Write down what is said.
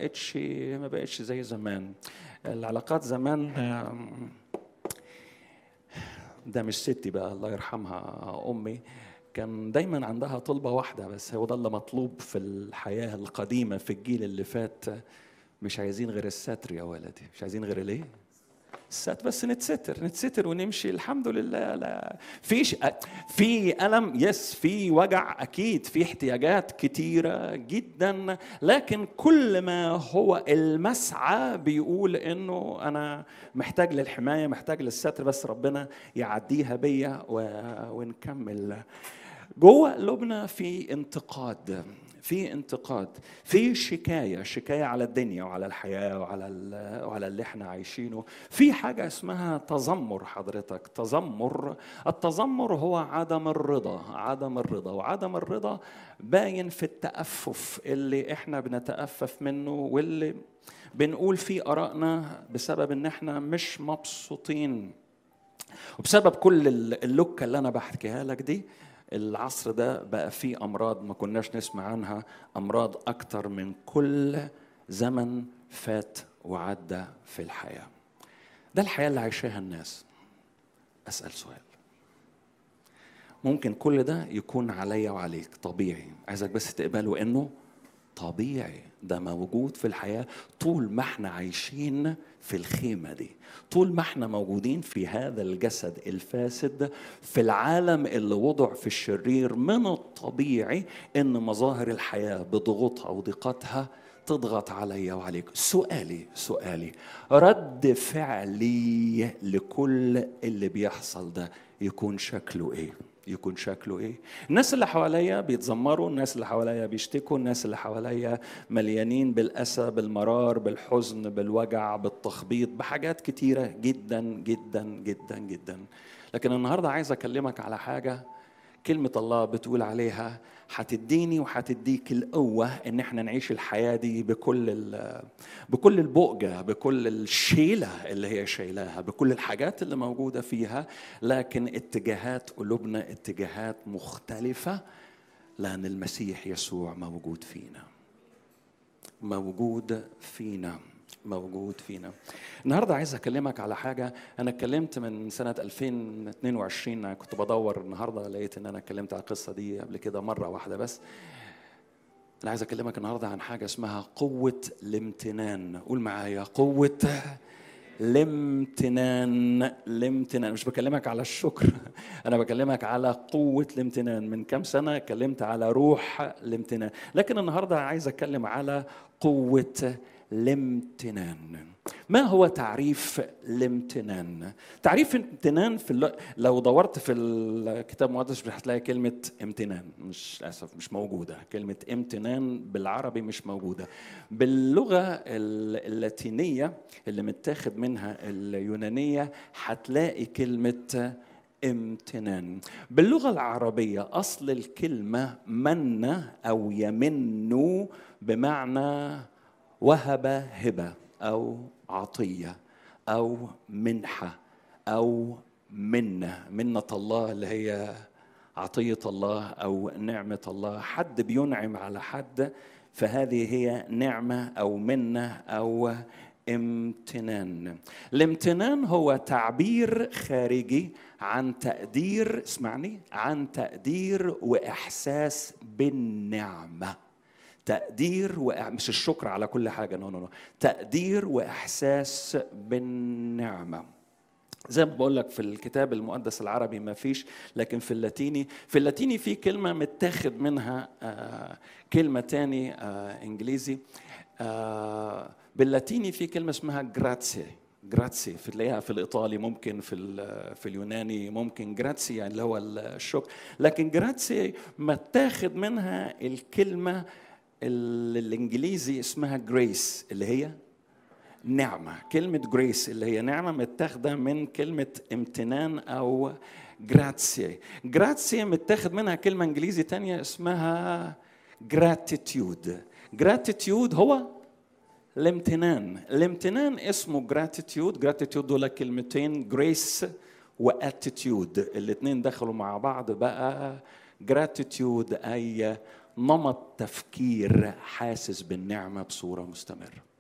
بقتش ما بقتش زي زمان العلاقات زمان آم، ده مش ستي بقى الله يرحمها امي كان دايما عندها طلبه واحده بس هو ده اللي مطلوب في الحياه القديمه في الجيل اللي فات مش عايزين غير الستر يا ولدي مش عايزين غير الايه الستر بس نتستر نتستر ونمشي الحمد لله لا فيش في الم يس في وجع اكيد في احتياجات كتيره جدا لكن كل ما هو المسعى بيقول انه انا محتاج للحمايه محتاج للستر بس ربنا يعديها بيا و- ونكمل جوه قلوبنا في انتقاد في انتقاد في شكايه شكايه على الدنيا وعلى الحياه وعلى ال- وعلى اللي احنا عايشينه في حاجه اسمها تذمر حضرتك تذمر التذمر هو عدم الرضا عدم الرضا وعدم الرضا باين في التأفف اللي احنا بنتأفف منه واللي بنقول فيه آرائنا بسبب ان احنا مش مبسوطين وبسبب كل ال- اللوكة اللي أنا بحكيها لك دي العصر ده بقى فيه أمراض ما كناش نسمع عنها أمراض أكتر من كل زمن فات وعدى في الحياة ده الحياة اللي عايشاها الناس أسأل سؤال ممكن كل ده يكون عليا وعليك طبيعي عايزك بس تقبله انه طبيعي ده موجود في الحياة طول ما احنا عايشين في الخيمة دي طول ما احنا موجودين في هذا الجسد الفاسد في العالم اللي وضع في الشرير من الطبيعي ان مظاهر الحياة بضغوطها وضيقاتها تضغط عليا وعليك سؤالي سؤالي رد فعلي لكل اللي بيحصل ده يكون شكله ايه يكون شكله ايه الناس اللي حواليا بيتذمروا الناس اللي حواليا بيشتكوا الناس اللي حواليا مليانين بالاسى بالمرار بالحزن بالوجع بالتخبيط بحاجات كتيره جدا جدا جدا جدا لكن النهارده عايز اكلمك على حاجه كلمة الله بتقول عليها هتديني وهتديك القوة إن إحنا نعيش الحياة دي بكل ال- بكل البؤجة بكل الشيلة اللي هي شايلاها بكل الحاجات اللي موجودة فيها لكن اتجاهات قلوبنا اتجاهات مختلفة لأن المسيح يسوع موجود فينا موجود فينا موجود فينا النهارده عايز اكلمك على حاجه انا اتكلمت من سنه 2022 أنا كنت بدور النهارده لقيت ان انا اتكلمت على القصه دي قبل كده مره واحده بس انا عايز اكلمك النهارده عن حاجه اسمها قوه الامتنان قول معايا قوه الامتنان الامتنان مش بكلمك على الشكر انا بكلمك على قوه الامتنان من كام سنه اتكلمت على روح الامتنان لكن النهارده عايز اتكلم على قوه الامتنان ما هو تعريف الامتنان تعريف الامتنان في الل... لو دورت في الكتاب المقدس مش هتلاقي كلمه امتنان مش للاسف مش موجوده كلمه امتنان بالعربي مش موجوده باللغه ال- اللاتينيه اللي متاخد منها اليونانيه هتلاقي كلمه امتنان باللغه العربيه اصل الكلمه من او يمن بمعنى وهب هبه او عطيه او منحه او منه منه الله اللي هي عطيه الله او نعمه الله حد بينعم على حد فهذه هي نعمه او منه او امتنان الامتنان هو تعبير خارجي عن تقدير اسمعني عن تقدير واحساس بالنعمه تقدير وإع... مش الشكر على كل حاجه نو نو نو تقدير واحساس بالنعمه زي ما بقول لك في الكتاب المقدس العربي ما فيش لكن في اللاتيني في اللاتيني في كلمه متاخد منها آه كلمه تاني آه انجليزي آه باللاتيني في كلمه اسمها جراتسي جراتسي في تلاقيها في الايطالي ممكن في ال- في اليوناني ممكن جراتسي يعني اللي هو الشكر لكن جراتسي متاخد منها الكلمه ال- الانجليزي اسمها جريس اللي هي نعمة كلمة جريس اللي هي نعمة متاخدة من كلمة امتنان أو جراتسي جراتسي متاخد منها كلمة انجليزي تانية اسمها جراتيتيود جراتيتيود هو الامتنان الامتنان اسمه جراتيتيود جراتيتيود دول كلمتين جريس واتيتيود الاثنين دخلوا مع بعض بقى جراتيتيود اي نمط تفكير حاسس بالنعمه بصوره مستمره